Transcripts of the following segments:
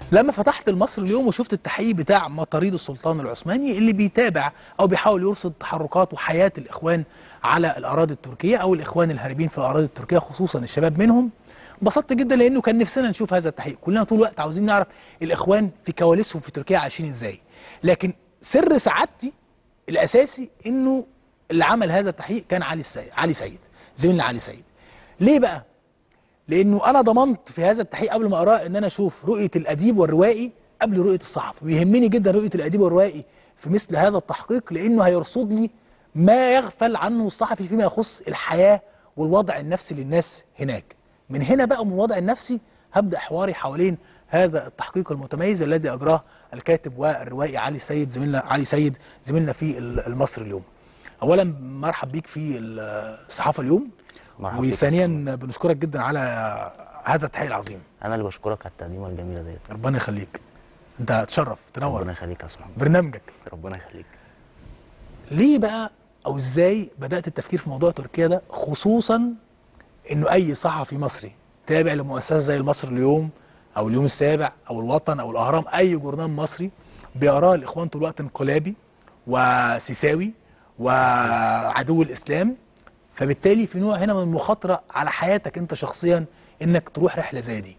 لما فتحت المصر اليوم وشفت التحقيق بتاع مطاريد السلطان العثماني اللي بيتابع او بيحاول يرصد تحركات وحياه الاخوان على الاراضي التركيه او الاخوان الهاربين في الاراضي التركيه خصوصا الشباب منهم انبسطت جدا لانه كان نفسنا نشوف هذا التحقيق كلنا طول الوقت عاوزين نعرف الاخوان في كواليسهم في تركيا عايشين ازاي لكن سر سعادتي الاساسي انه اللي عمل هذا التحقيق كان علي السيد علي سيد زميلنا علي سيد ليه بقى لانه انا ضمنت في هذا التحقيق قبل ما اقراه ان انا اشوف رؤيه الاديب والروائي قبل رؤيه الصحفي ويهمني جدا رؤيه الاديب والروائي في مثل هذا التحقيق لانه هيرصد لي ما يغفل عنه الصحفي فيما يخص الحياه والوضع النفسي للناس هناك من هنا بقى من الوضع النفسي هبدا حواري حوالين هذا التحقيق المتميز الذي اجراه الكاتب والروائي علي سيد زميلنا علي سيد زميلنا في المصري اليوم اولا مرحب بيك في الصحافه اليوم مرحبا بيك. وثانيا بنشكرك جدا على هذا التحقيق العظيم انا اللي بشكرك على التقديمه الجميله ديت ربنا يخليك انت تشرف ربنا تنور يخليك يا صاحبي برنامجك ربنا يخليك ليه بقى او ازاي بدات التفكير في موضوع تركيا ده خصوصا انه اي صحفي مصري تابع لمؤسسه زي المصري اليوم او اليوم السابع او الوطن او الاهرام اي جورنال مصري بيراه الاخوان طول الوقت انقلابي وسيساوي وعدو الاسلام فبالتالي في نوع هنا من المخاطره على حياتك انت شخصيا انك تروح رحله زي دي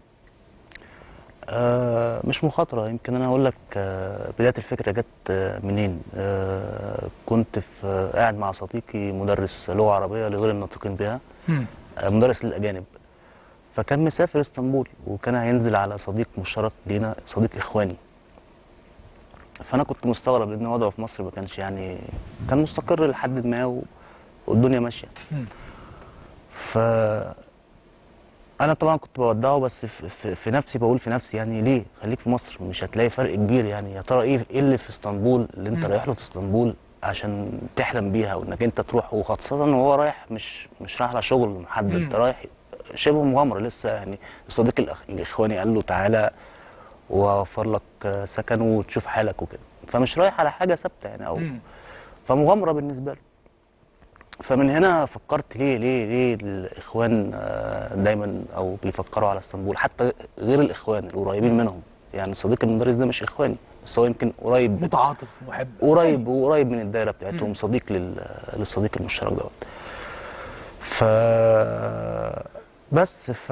آه مش مخاطره يمكن انا اقول لك آه بدايه الفكره جت آه منين آه كنت في آه قاعد مع صديقي مدرس لغه عربيه لغير الناطقين بها آه مدرس للاجانب فكان مسافر اسطنبول وكان هينزل على صديق مشترك لينا صديق اخواني فانا كنت مستغرب لان وضعه في مصر ما كانش يعني كان مستقر لحد ما و... والدنيا ماشيه مم. ف انا طبعا كنت بودعه بس في, في, في نفسي بقول في نفسي يعني ليه خليك في مصر مش هتلاقي فرق كبير يعني يا ترى ايه ايه اللي في اسطنبول اللي انت مم. رايح له في اسطنبول عشان تحلم بيها وانك انت تروح وخاصه وهو رايح مش مش رايح على شغل محدد مم. انت رايح شبه مغامره لسه يعني الصديق الأخ- الاخواني قال له تعالى واوفر لك آه، سكن وتشوف حالك وكده فمش رايح على حاجه ثابته يعني او مم. فمغامره بالنسبه له فمن هنا فكرت ليه ليه ليه الاخوان آه، دايما او بيفكروا على اسطنبول حتى غير الاخوان القريبين منهم يعني صديق المدرس ده مش اخواني بس هو يمكن قريب متعاطف محب قريب وقريب من الدايره مم. بتاعتهم صديق لل... للصديق المشترك دوت ف بس ف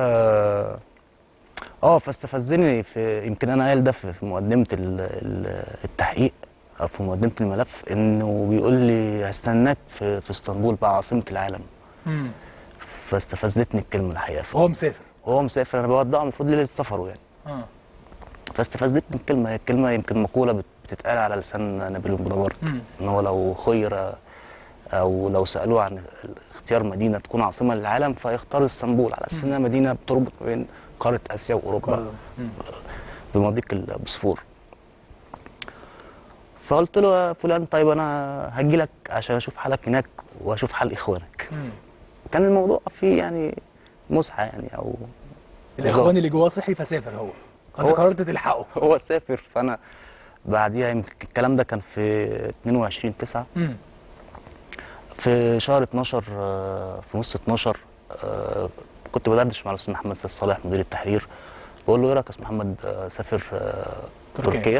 اه فاستفزني في يمكن انا قايل ده في في مقدمه ال... ال- التحقيق او في مقدمه الملف انه بيقول لي هستناك في في اسطنبول بقى عاصمه العالم مم. فاستفزتني الكلمه الحقيقه وهو مسافر وهو مسافر انا بودعه المفروض ليله سفره يعني اه فاستفزتني الكلمه هي الكلمه يمكن مقوله بت- بتتقال على لسان نابليون بونابرت مم. ان هو لو خير او لو سالوه عن اختيار مدينه تكون عاصمه للعالم فيختار اسطنبول على اساس انها مدينه بتربط ما بين قاره اسيا واوروبا مم. بمضيق البوسفور فقلت له يا فلان طيب انا هجي لك عشان اشوف حالك هناك واشوف حال اخوانك مم. كان الموضوع فيه يعني مزحه يعني او الاخوان اللي جواه صحي فسافر هو انت هو- قررت تلحقه هو سافر فانا بعديها يمكن الكلام ده كان في 22 9 مم. في شهر 12 آه، في نص 12 آه، كنت بدردش مع الاستاذ محمد سيد صالح مدير التحرير بقول له ايه رايك يا استاذ محمد آه، سافر آه، تركيا. تركيا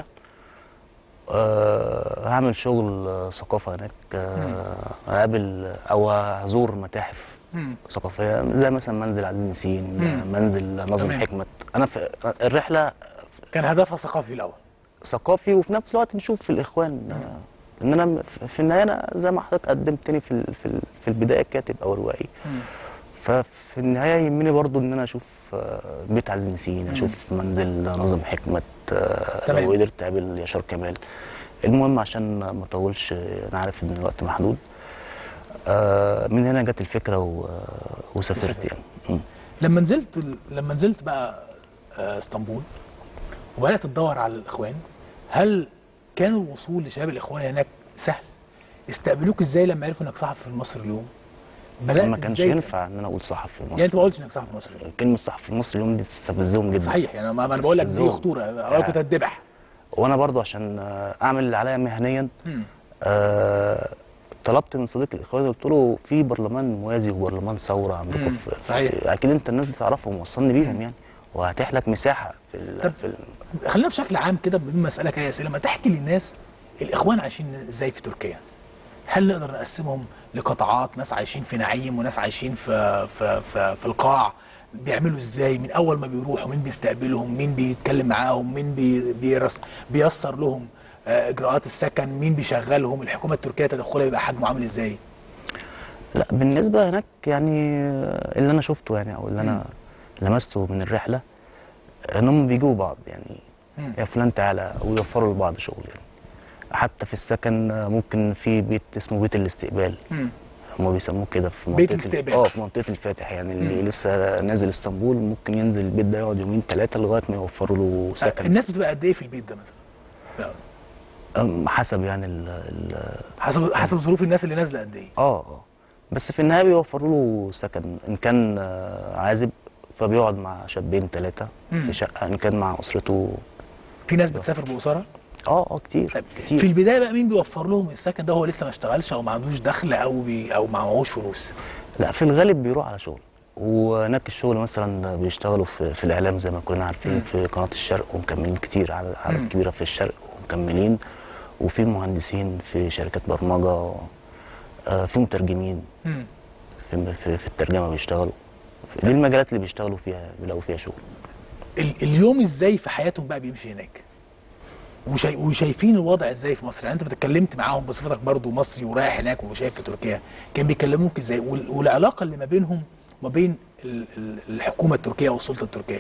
آه، هعمل شغل آه، ثقافه هناك آه، هقابل او هزور متاحف مم. ثقافيه زي مثلا منزل عزيز نسين مم. آه، منزل ناظم تمام. حكمت انا في الرحله كان هدفها ثقافي الاول ثقافي وفي نفس الوقت نشوف في الاخوان آه، ان انا م- في- في النهايه انا زي ما حضرتك قدمتني في ال- في ال- في البدايه كاتب او روائي مم. ففي النهايه يهمني برضو ان انا اشوف آه، بيت عزيز نسين اشوف منزل ناظم حكمت آه، تمام. لو قدرت اقابل ياشار كمال المهم عشان ما اطولش آه، انا عارف ان الوقت محدود آه، من هنا جت الفكره و- وسافرت وسافرت. يعني مم. لما نزلت لما نزلت بقى آه، اسطنبول وبدات تدور على الاخوان هل كان الوصول لشباب الاخوان هناك سهل استقبلوك ازاي لما عرفوا انك صحفي في مصر اليوم بدات ما كانش إزاي؟ ينفع ان انا اقول صحفي في مصر يعني انت ما قلتش انك صحفي في مصر اليوم كلمه صحفي في مصر اليوم دي تستفزهم جدا صحيح يعني ما ما انا بقول لك دي تستفزهم. خطوره اولا كنت هتذبح وانا برضو عشان آه، اعمل اللي عليا مهنيا مم. آه طلبت من صديق الاخوان قلت له في برلمان موازي وبرلمان ثوره عندكم مم، في صحيح. في- اكيد انت الناس دي تعرفهم وصلني بيهم يعني وهتح لك مساحه في ال... طب في ال... خلينا بشكل عام كده بدون ما اسالك اي اسئله ما تحكي للناس الاخوان عايشين ازاي في تركيا هل نقدر نقسمهم لقطاعات ناس عايشين في نعيم وناس عايشين في في في, في القاع بيعملوا ازاي من اول ما بيروحوا مين بيستقبلهم مين بيتكلم معاهم مين بي بيرس بيسر لهم آه، اجراءات السكن مين بيشغلهم الحكومه التركيه تدخلها بيبقى حجمه عامل ازاي لا بالنسبه هناك يعني اللي انا شفته يعني او اللي مم. انا لمسته من الرحله انهم بيجوا بعض يعني مم. يا فلان تعالى ويوفروا لبعض شغل يعني حتى في السكن ممكن في بيت اسمه بيت الاستقبال مم. هم بيسموه كده في منطقه بيت ال- الاستقبال. اه في منطقه الفاتح يعني اللي مم. لسه نازل اسطنبول ممكن ينزل البيت ده يقعد يومين ثلاثه لغايه ما يوفروا له سكن الناس بتبقى قد ايه في البيت ده مثلا لا. أم، حسب يعني ال ال حسب حسب ظروف الناس اللي نازله قد ايه اه اه بس في النهايه بيوفروا له سكن ان كان آه، عازب فبيقعد مع شابين ثلاثه مم. في شقه ان كان مع اسرته في ناس بتسافر باسرها اه اه كتير طيب كتير في البدايه بقى مين بيوفر لهم السكن ده هو لسه ما اشتغلش او ما عندوش دخل او بي او ما معهوش فلوس لا في الغالب بيروح على شغل وهناك الشغل مثلا بيشتغلوا في, في الاعلام زي ما كلنا عارفين مم. في قناه الشرق ومكملين كتير عدد مم. عدد كبيره في الشرق ومكملين وفي مهندسين في شركات برمجه آه، في مترجمين مم. في, في, في الترجمه بيشتغلوا دي المجالات اللي بيشتغلوا فيها بيلاقوا فيها شغل ال- اليوم ازاي في حياتهم بقى بيمشي هناك وشاي وشايفين الوضع ازاي في مصر يعني انت اتكلمت معاهم بصفتك برضو مصري ورايح هناك وشايف في تركيا كان بيكلموك ازاي وال- والعلاقه اللي ما بينهم وما بين ال- ال- الحكومه التركيه والسلطه التركيه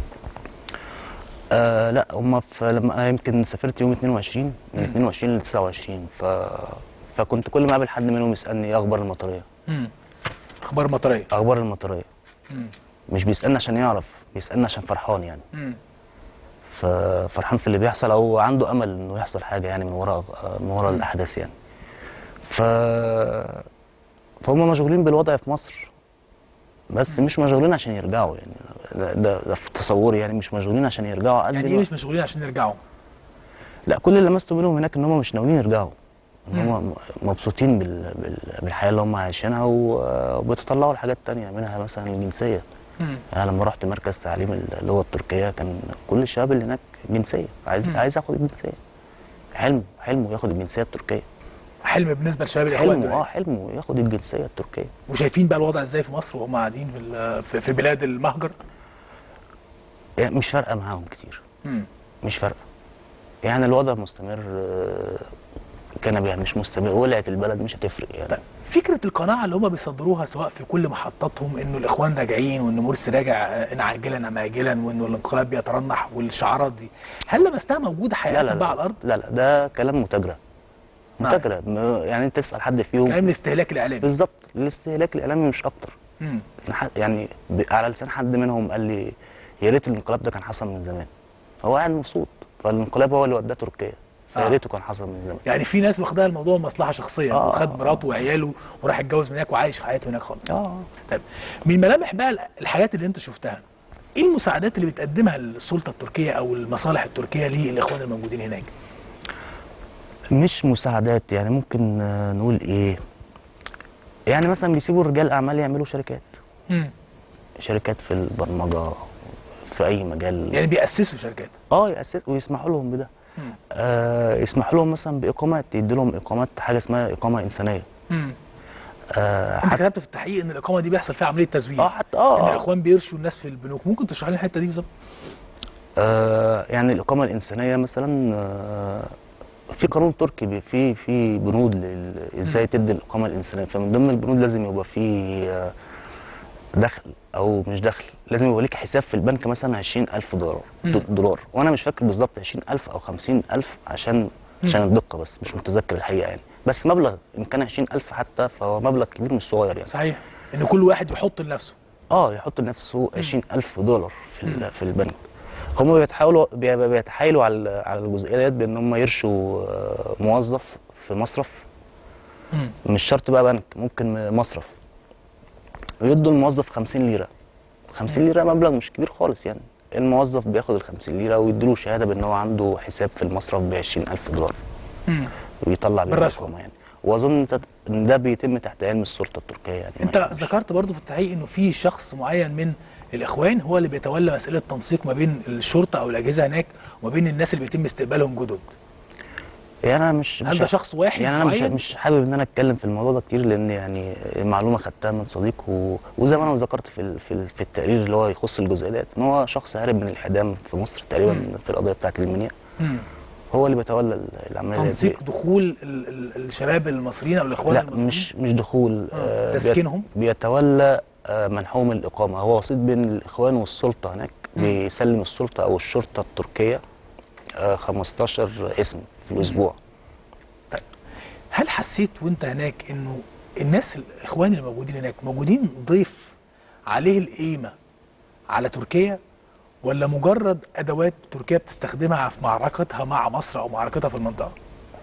آه لا هم في لما أنا يمكن سافرت يوم 22 من مم. 22 ل 29 ف فكنت كل ما اقابل حد منهم يسالني ايه اخبار المطريه امم اخبار مطريه اخبار المطريه امم مش بيسالني عشان يعرف بيسالني عشان فرحان يعني امم ففرحان في اللي بيحصل او عنده امل انه يحصل حاجه يعني من وراء من وراء الاحداث يعني ف فهم مشغولين بالوضع في مصر بس مش مشغولين عشان يرجعوا يعني ده, ده, ده في تصوري يعني مش مشغولين عشان يرجعوا قد يعني ما- ايه مش مشغولين عشان يرجعوا لا كل اللي لمسته منهم هناك ان هم مش ناويين يرجعوا ان مم. هم مبسوطين بال... بال... بالحياه اللي هم عايشينها و- وبيتطلعوا لحاجات تانية منها مثلا الجنسيه امم يعني لما رحت مركز تعليم اللغه التركيه كان كل الشباب اللي هناك جنسيه عايز مم. عايز ياخد الجنسيه حلمه حلمه ياخد الجنسيه التركيه حلم بالنسبه لشباب الاخوان حلمه اه دلوقتي حلمه ياخد الجنسيه التركيه وشايفين بقى الوضع ازاي في مصر وهم قاعدين في ال- في- في بلاد المهجر يعني مش فارقه معاهم كتير امم مش فارقه يعني الوضع مستمر آه، كان يعني مش مستمر ولعت البلد مش هتفرق يعني طيب فكره القناعه اللي هم بيصدروها سواء في كل محطاتهم انه الاخوان راجعين وان مرسي راجع آه، ان عاجلا ام اجلا وانه الانقلاب بيترنح والشعارات دي هل لمستها موجوده لا حقيقه لا بقى على لا, الارض؟ لا لا ده كلام متاجره نعم. متاجره م- يعني انت تسال حد فيهم كلام الاستهلاك الاعلامي بالظبط الاستهلاك الاعلامي مش اكتر امم ح- يعني ب- على لسان حد منهم قال لي يا ريت الانقلاب ده كان حصل من زمان هو قاعد مبسوط فالانقلاب هو اللي وداه تركيا فيا آه. ريته كان حصل من زمان يعني في ناس واخداها الموضوع مصلحه شخصيه آه. خد مراته وعياله وراح اتجوز من هناك وعايش حياته هناك خالص اه طيب من ملامح بقى الحاجات اللي انت شفتها ايه المساعدات اللي بتقدمها السلطه التركيه او المصالح التركيه للاخوان الموجودين هناك؟ مش مساعدات يعني ممكن آه، نقول ايه يعني مثلا بيسيبوا رجال اعمال يعملوا شركات امم شركات في البرمجه في اي مجال يعني بيأسسوا شركات اه يأسس ويسمحوا لهم بده مم. آه يسمحوا لهم مثلا باقامات يدوا لهم اقامات حاجه اسمها اقامه انسانيه امم آه انت حتى كتبت في التحقيق ان الاقامه دي بيحصل فيها عمليه تزوير اه حتى اه, ان آه. الاخوان بيرشوا الناس في البنوك ممكن تشرح لنا الحته دي بالظبط آه يعني الإقامة الإنسانية مثلا آه في قانون تركي بي- في في بنود لل- ازاي تدي الإقامة الإنسانية فمن ضمن البنود لازم يبقى في آه، دخل أو مش دخل لازم يبقى ليك حساب في البنك مثلا 20000 دولار مم. دو- دولار وأنا مش فاكر بالظبط 20000 أو 50000 عشان عشان الدقة بس مش متذكر الحقيقة يعني بس مبلغ إن كان 20000 حتى فهو مبلغ كبير مش صغير يعني صحيح ان كل واحد يحط لنفسه اه يحط لنفسه 20000 دولار في ال- في البنك هم بيتحاولوا بي- بيتحايلوا على على الجزئيه ديت بان هم يرشوا آه، موظف في مصرف امم مش شرط بقى بنك ممكن مصرف ويدوا الموظف 50 ليره 50 ليره مبلغ مش كبير خالص يعني الموظف بياخد ال 50 ليره ويديله شهاده بان هو عنده حساب في المصرف ب 20000 دولار امم ويطلع بيه بالرشوة. الرقم يعني واظن إنت- ان ده بيتم تحت علم السلطه التركيه يعني انت مش- مش- ذكرت برضو في التحقيق انه في شخص معين من الاخوان هو اللي بيتولى مساله التنسيق ما بين الشرطه او الاجهزه هناك وما بين الناس اللي بيتم استقبالهم جدد يعني انا مش هل مش ده شخص واحد يعني انا مش معين؟ مش حابب ان انا اتكلم في الموضوع ده كتير لان يعني معلومه خدتها من صديق و... وزي ما انا ذكرت في ال... في, ال... في التقرير اللي هو يخص الجزئيه ديت ان هو شخص هارب من الاعدام في مصر تقريبا مم. في القضيه بتاعه المنيا مم. هو اللي بيتولى ال- العمليه ديت. تنسيق دخول ال ال الشباب المصريين او الاخوان لا المصريين مش مش دخول آه، آه، بيت- تسكينهم؟ بيتولى آه، منحهم الاقامه هو وسيط بين الاخوان والسلطه هناك مم. بيسلم السلطه او الشرطه التركيه آه، 15 اسم في الاسبوع طيب هل حسيت وانت هناك انه الناس الاخوان اللي موجودين هناك موجودين ضيف عليه القيمه على تركيا ولا مجرد ادوات تركيا بتستخدمها في معركتها مع مصر او معركتها في المنطقه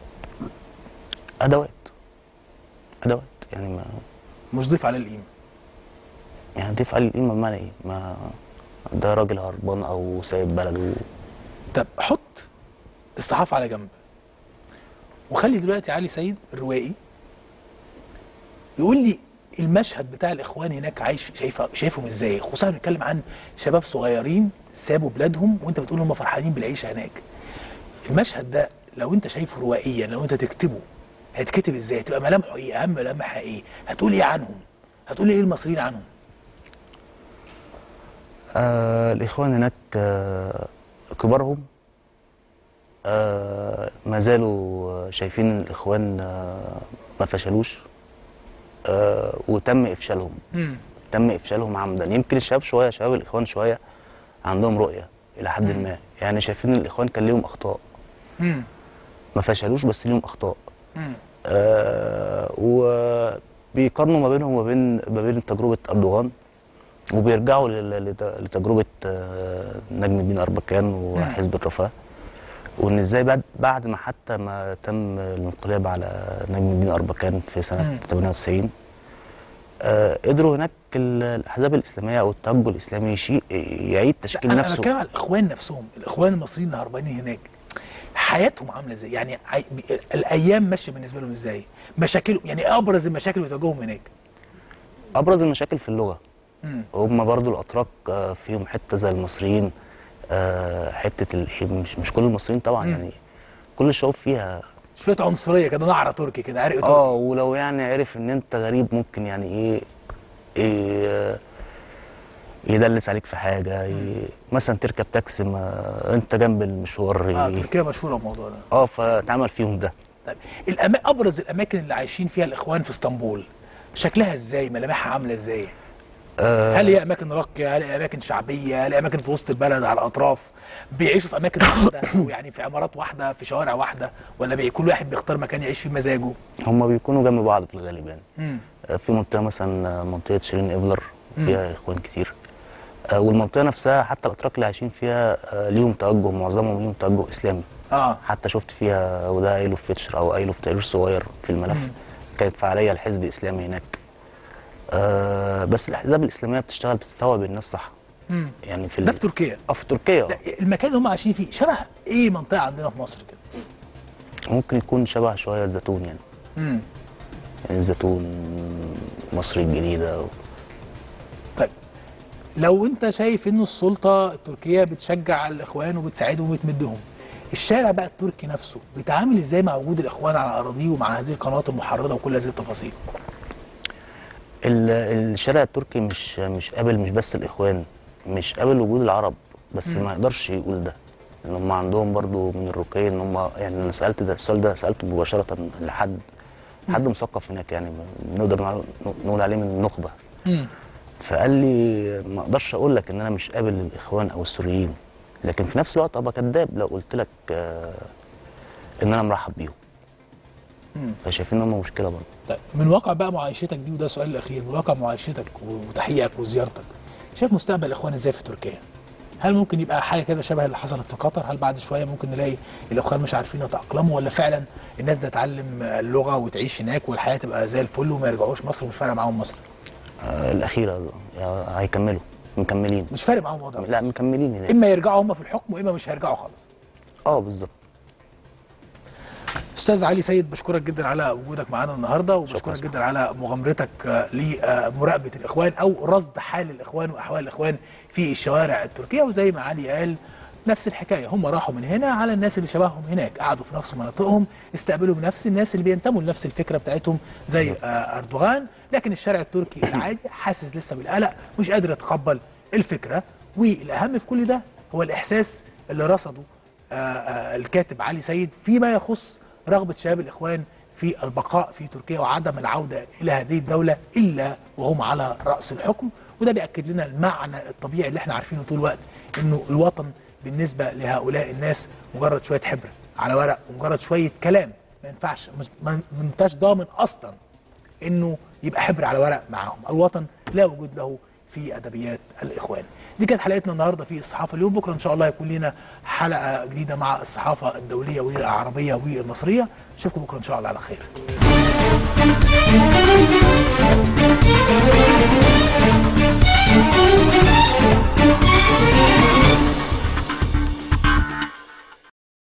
ادوات ادوات يعني ما مش ضيف عليه القيمه يعني ضيف عليه القيمه بمعنى ايه ما ده راجل هربان او سايب بلده طب حط الصحافه على جنب وخلي دلوقتي علي سيد الروائي يقول لي المشهد بتاع الاخوان هناك عايش شايفه شايفهم ازاي خصوصا بنتكلم عن شباب صغيرين سابوا بلادهم وانت بتقول هم فرحانين بالعيشه هناك المشهد ده لو انت شايفه روائيا لو انت تكتبه هيتكتب ازاي تبقى ملامحه ايه اهم ملامحها ايه هتقول ايه عنهم هتقول ايه المصريين عنهم آه الاخوان هناك آه كبارهم آه ما زالوا شايفين ان الاخوان آه ما فشلوش آه وتم افشالهم امم تم افشالهم عمدا يمكن الشباب شويه شباب الاخوان شويه عندهم رؤيه الى حد مم. ما يعني شايفين ان الاخوان كان ليهم اخطاء امم ما فشلوش بس ليهم اخطاء امم آه وبيقارنوا ما بينهم وما بين ما بين تجربه اردوغان وبيرجعوا لل- لت- لتجربه آه، نجم الدين اربكان وحزب الرفاه وان ازاي بعد بعد ما حتى ما تم الانقلاب على نجم الدين اربكان في سنه مم. 98 آه قدروا هناك ال- الاحزاب الاسلاميه او التوجه الاسلامي شيء يعيد تشكيل انا نفسه بتكلم على الاخوان نفسهم الاخوان المصريين اللي هربانين هناك حياتهم عامله ازاي يعني عي... بي- الايام ماشيه بالنسبه لهم ازاي مشاكلهم يعني إيه ابرز المشاكل اللي بتواجههم هناك ابرز المشاكل في اللغه مم. هم برضو الاتراك آه، فيهم حته زي المصريين آه، حته ال- إيه، مش مش كل المصريين طبعا مم. يعني كل الشعوب فيها شويه عنصريه كده نعره تركي كده عرق تركي اه ولو يعني عرف ان انت غريب ممكن يعني ايه, إيه آه، يدلس عليك في حاجه ي- مثلا تركب تاكسي ما انت جنب المشوار اه ي- تركيا مشهوره بالموضوع ده اه فاتعمل فيهم ده طيب الأما... ابرز الاماكن اللي عايشين فيها الاخوان في اسطنبول شكلها ازاي ملامحها عامله ازاي آه، هل هي اماكن راقيه هل هي اماكن شعبيه هل هي اماكن في وسط البلد على الاطراف بيعيشوا في اماكن واحده او يعني في عمارات واحده في شوارع واحده ولا بي... كل واحد بيختار مكان يعيش فيه مزاجه هم بيكونوا جنب بعض في الغالب يعني امم آه، في منطقه مثلا آه، منطقه شيرين ابلر مم. فيها اخوان كتير آه، والمنطقه نفسها حتى الاتراك اللي عايشين فيها آه، ليهم توجه معظمهم ليهم توجه اسلامي اه حتى شفت فيها وده قايله في فيتشر او قايله في تقرير صغير في الملف مم. كانت فعاليه لحزب اسلامي هناك آه بس الاحزاب الاسلاميه بتشتغل بتستوعب الناس صح امم يعني في ده ال- في تركيا اه في تركيا لا آه. المكان اللي هم عايشين فيه شبه ايه منطقه عندنا في مصر كده ممكن يكون شبه شويه الزيتون يعني امم يعني الزيتون مصر الجديده و... طيب لو انت شايف ان السلطه التركيه بتشجع الاخوان وبتساعدهم وبتمدهم الشارع بقى التركي نفسه بيتعامل ازاي مع وجود الاخوان على اراضيه ومع هذه القنوات المحرضه وكل هذه التفاصيل ال- الشارع التركي مش مش قابل مش بس الاخوان مش قابل وجود العرب بس مم. ما يقدرش يقول ده ان هم عندهم برضو من الرقي ان هم يعني انا سالت ده السؤال ده سالته مباشره لحد حد مثقف هناك يعني نقدر نقول- نقول عليه من النخبه امم فقال لي ما اقدرش اقول لك ان انا مش قابل الاخوان او السوريين لكن في نفس الوقت ابقى كذاب لو قلت لك آه، ان انا مرحب بيهم امم فشايفين ان هم مشكله برضه طيب من واقع بقى معايشتك دي وده السؤال الاخير من واقع معايشتك وتحقيقك وزيارتك شايف مستقبل الاخوان ازاي في تركيا؟ هل ممكن يبقى حاجه كده شبه اللي حصلت في قطر؟ هل بعد شويه ممكن نلاقي الاخوان مش عارفين يتاقلموا ولا فعلا الناس ده تتعلم اللغه وتعيش هناك والحياه تبقى زي الفل وما يرجعوش مصر ومش فارق معاهم مصر؟ آه، الاخيره آه، هيكملوا مكملين مش فارق معاهم وضع لا مصر. مكملين هناك اما يرجعوا هم في الحكم واما مش هيرجعوا خالص. اه بالظبط استاذ علي سيد بشكرك جدا على وجودك معانا النهارده وبشكرك شكراً. جدا على مغامرتك آه، لمراقبه الاخوان او رصد حال الاخوان واحوال الاخوان في الشوارع التركيه وزي ما علي قال نفس الحكايه هم راحوا من هنا على الناس اللي شبههم هناك قعدوا في نفس مناطقهم استقبلوا بنفس الناس اللي بينتموا لنفس الفكره بتاعتهم زي آه، اردوغان لكن الشارع التركي العادي حاسس لسه بالقلق مش قادر يتقبل الفكره والاهم في كل ده هو الاحساس اللي رصده آه، آه، الكاتب علي سيد فيما يخص رغبة شباب الإخوان في البقاء في تركيا وعدم العودة إلى هذه الدولة إلا وهم على رأس الحكم وده بيأكد لنا المعنى الطبيعي اللي احنا عارفينه طول الوقت إنه الوطن بالنسبة لهؤلاء الناس مجرد شوية حبر على ورق ومجرد شوية كلام ما ينفعش مش- ما ما انتش ضامن أصلا انه يبقى حبر على ورق معاهم الوطن لا وجود له في ادبيات الاخوان دي كانت حلقتنا النهارده في الصحافه اليوم بكره ان شاء الله يكون لنا حلقه جديده مع الصحافه الدوليه والعربيه والمصريه نشوفكم بكره ان شاء الله على خير